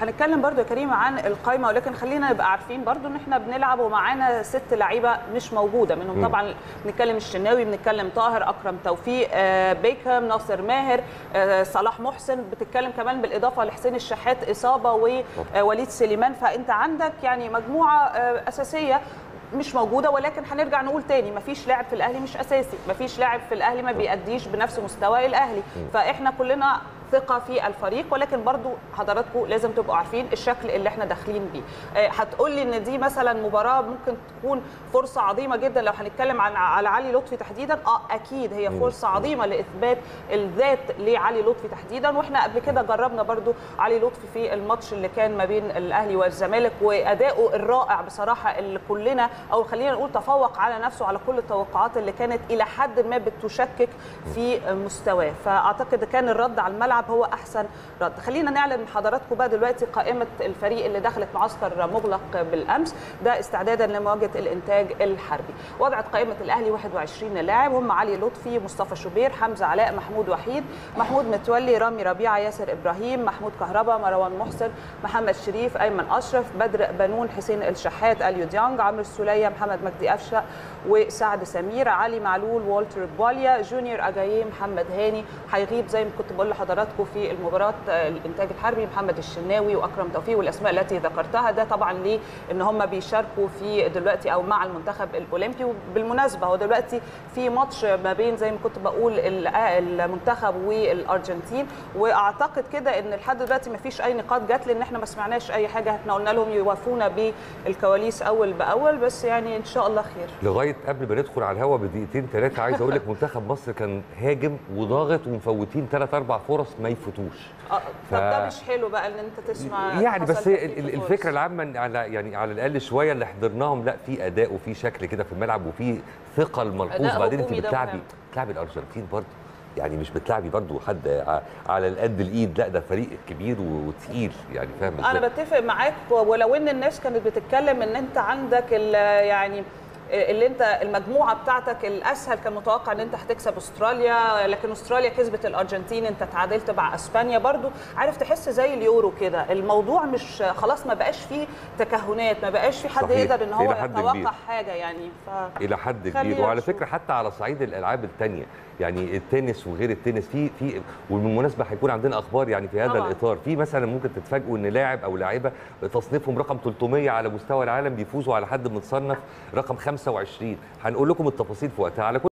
هنتكلم برضو يا كريم عن القايمه ولكن خلينا نبقى عارفين برضو ان احنا بنلعب ومعانا ست لعيبه مش موجوده منهم مم. طبعا بنتكلم الشناوي بنتكلم طاهر اكرم توفيق آه، بيكهام ناصر ماهر آه، صلاح محسن بتتكلم كمان بالاضافه لحسين الشحات اصابه ووليد سليمان فانت عندك يعني مجموعه آه، اساسيه مش موجوده ولكن هنرجع نقول تاني مفيش لاعب في الاهلي مش اساسي مفيش لاعب في الاهلي ما بيأديش بنفس مستوى الاهلي فاحنا كلنا ثقه في الفريق ولكن برضو حضراتكم لازم تبقوا عارفين الشكل اللي احنا داخلين بيه آه، هتقول لي ان دي مثلا مباراه ممكن تكون فرصه عظيمه جدا لو هنتكلم عن على علي لطفي تحديدا اه اكيد هي فرصه عظيمه لاثبات الذات لعلي لطفي تحديدا واحنا قبل كده جربنا برضو علي لطفي في الماتش اللي كان ما بين الاهلي والزمالك واداؤه الرائع بصراحه اللي كلنا او خلينا نقول تفوق على نفسه على كل التوقعات اللي كانت الى حد ما بتشكك في مستواه فاعتقد كان الرد على الملعب هو احسن رد خلينا نعلن حضراتكم بقى دلوقتي قائمه الفريق اللي دخلت معسكر مغلق بالامس ده استعدادا لمواجهه الانتاج الحربي وضعت قائمه الاهلي 21 لاعب هم علي لطفي مصطفى شوبير حمزه علاء محمود وحيد محمود متولي رامي ربيعه ياسر ابراهيم محمود كهربا مروان محسن محمد شريف ايمن اشرف بدر بنون حسين الشحات اليو ديانج عمرو السوليه محمد مجدي قفشه وسعد سمير علي معلول والتر بواليا جونيور اجاييه محمد هاني هيغيب زي ما كنت بقول لحضراتكم في المباراه آه، الانتاج الحربي محمد الشناوي واكرم توفيق والاسماء التي ذكرتها ده طبعا ليه ان هم بيشاركوا في دلوقتي او مع المنتخب الاولمبي وبالمناسبه هو دلوقتي في ماتش ما بين زي ما كنت بقول ال- آه، المنتخب والارجنتين واعتقد كده ان لحد دلوقتي ما فيش اي نقاط جات لان احنا ما سمعناش اي حاجه احنا قلنا لهم يوافونا بالكواليس اول باول بس يعني ان شاء الله خير لغايه قبل ما ندخل على الهوا بدقيقتين ثلاثه عايز اقول لك منتخب مصر كان هاجم وضاغط ومفوتين ثلاث اربع فرص ما يفوتوش آه، ف- طب ده مش حلو بقى ان انت تسمع يعني حصل بس هي تفكيك ال- ال- خالص. الفكره العامه إن على يعني على الاقل شويه اللي حضرناهم لا في اداء وفي شكل كده في الملعب وفي ثقل ملحوظ أداء بعدين انت هجومي ده بتلعبي مهم. بتلعبي الارجنتين برضه يعني مش بتلعبي برضه حد ع- على القد الايد لا ده فريق كبير و- وتقيل يعني فاهم انا ازاي؟ بتفق معاك ولو ان الناس كانت بتتكلم ان انت عندك ال- يعني اللي انت المجموعه بتاعتك الاسهل كان متوقع ان انت هتكسب استراليا لكن استراليا كسبت الارجنتين انت تعادلت مع اسبانيا برضو عارف تحس زي اليورو كده الموضوع مش خلاص ما بقاش فيه تكهنات ما بقاش في حد صحيح. يقدر ان هو إلى حد كبير. يتوقع حاجه يعني ف... الى حد خلينا كبير وعلى نشوف. فكره حتى على صعيد الالعاب الثانيه يعني التنس وغير التنس في في وبالمناسبه هيكون عندنا اخبار يعني في هذا طبعاً. الاطار في مثلا ممكن تتفاجئوا ان لاعب او لاعيبه تصنيفهم رقم 300 على مستوى العالم بيفوزوا على حد متصنف رقم 25 هنقول لكم التفاصيل في وقتها على كل